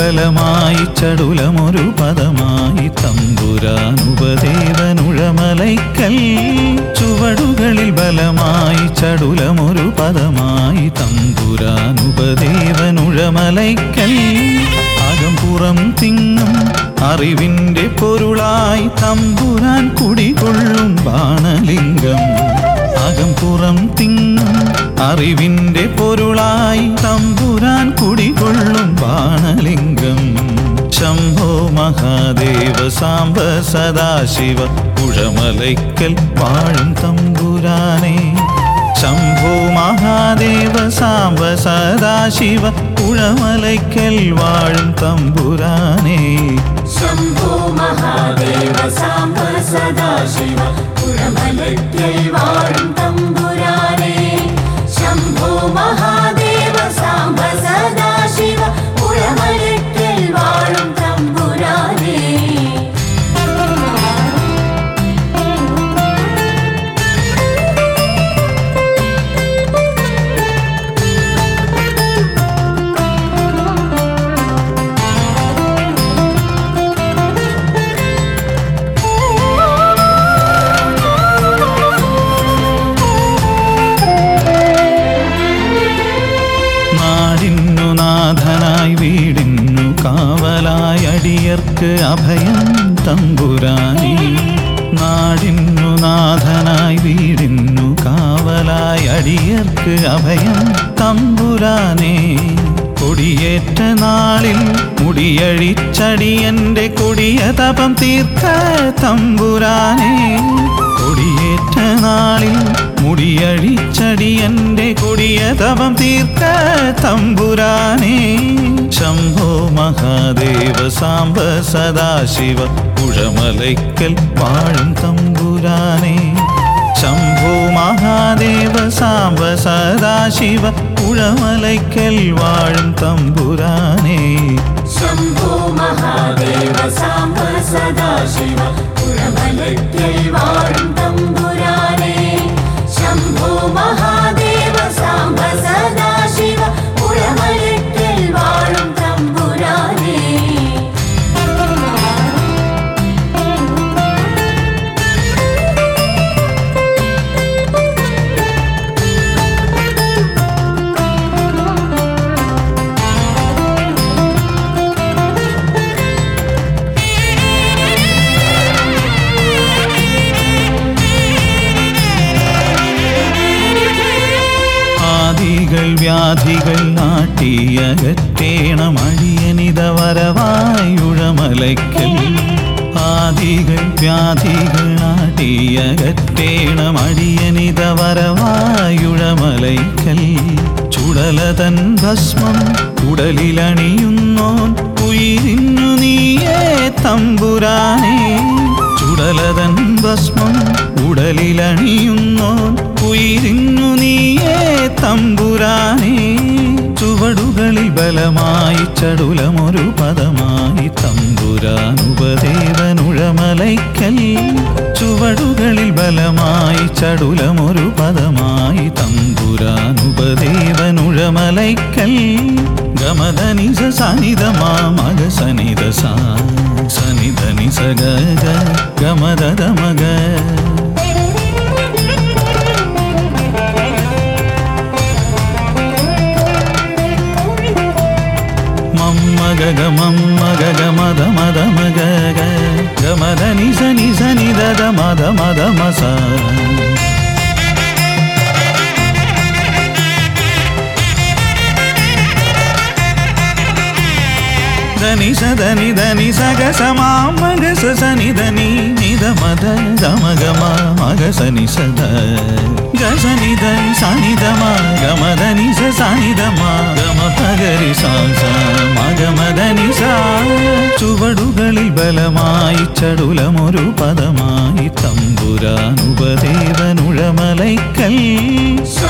ബലമായി ചടുലമൊരു പദമായി തമ്പുരാനുപദേവനുഴമലൈക്കൽ ചുവടുകളിൽ ബലമായി ചടുലമൊരു പദമായി തമ്പുരാനുപദേവനുഴമലൈക്കൽ അകംപുറം തിങ്ങും അറിവിന്റെ പൊരുളായി തമ്പുരാൻ കുടികൊള്ളും ബാണലിംഗം അകംപുറം തിങ്ങും അറിവിന്റെ പൊരുളായി തമ്പുരാൻ കുടികൊള്ളും ബാണലിംഗം ശംഭോ മഹാദേവ സാംബ സദാശിവ കുഴമലയ്ക്കൽ വാഴും തമ്പുരാനെ ശംഭോ മഹാദേവ സാംബ സദാശിവ കുഴമലയ്ക്കൽ വാഴും തമ്പുരാനെ ശംഭോ മഹാദേവ സാംബ സദാശിവ പുരമലയ്ക്കൽ വാഴും തമ്പുരാനെ ശംഭോ മഹാദേവ സാംബ സദാശിവ പുരമലയ്ക്കൽ വാഴും തമ്പുരാനെ നാടിന്നു നാഥനായി വീടിന്നു കാവലായി അടിയർക്ക് അഭയം തമ്പുരാനി നാടിന്നു നാഥനായി വീടിന്നു കാവലായി അടിയർക്ക് അഭയം തമ്പുരാനെ കൊടിയേറ്റ നാളിൽ മുടിയഴിച്ചടിയന്റെ കൊടിയ തപം തീർക്ക തമ്പുരാനെ കൊടിയേറ്റ നാളിൽ മുടിയഴിച്ചടിയന്റെ കൊടിയ തപം തീർക്ക തമ്പുരാനെ ശംഭോ മഹാദേവ സാംബ സദാശിവ കുഴമലയ്ക്കൽ വാഴും തമ്പുരാനെ ശംഭോ മഹാദേവ സാംബ സദാശിവ കുഴമലയ്ക്കൽ വാഴും തമ്പുരാനെ ശംഭോ മഹാദേവ സാംബ സദാശിവ പുരമലയ്ക്കൽ വാഴും തമ്പുരാനെ ശംഭോ മഹാദേവ സാംബ സദാശിവ പുരമലയ്ക്കൽ വാഴും തമ്പുരാനെ ആദികൾ വ്യാധികൾ നാട്ടിയകറ്റേണം അടിയനിത വരവായുഴമലയ്ക്കൽ ആദികൾ വ്യാധികൾ നാട്ടിയകറ്റേണം അടിയനിത വരവായുഴമലയ്ക്കൽ ചുടലതൻ ഭസ്മം ഉടലിലണിയുന്നോൻ ഉയിരിന്നു നീയേ തമ്പുരാനേ ചുടലതൻ ഭസ്മം ഉടലിലണിയുന്നോൻ ഉയിരിന്നു നീയേ തമ്പുരാനേ ചുവടുകളിൽ ബലമായി ചടുലമൊരു പദമായി തമ്പുരാനുപദേവനുഴമലൈക്കൽ ചുവടുകളിൽ ബലമായി ചടുലമൊരു പദമായി തമ്പുരാനുപദേവനുഴമലൈക്കൽ ഗമദനിസ സനിതമാ മഗ സനിത സാ സനിധനി സഗ ഗമദ മഗ മമ്മ ഗഗ മമ്മ ഗഗ മദ മദ മഗ ഗമദ നിസ നിസ നിദ മദ മദ മസ ധനി സദനി ധനി സഗ സമാ മഗ സ സനി ധനി നിധ മദ ഗമ ഗമ മഗ സനി സദ ഗ സനി ധ സനി ധ മ ഗമ ധനി സ സനി ധ മ ഗമ പഗരി സ സ മഗ മദനി സ ചുവടുകളിൽ ബലമായി ചടുലമൊരു പദമായി തമ്പുരാനുപദേവനുഴമലൈക്കൽ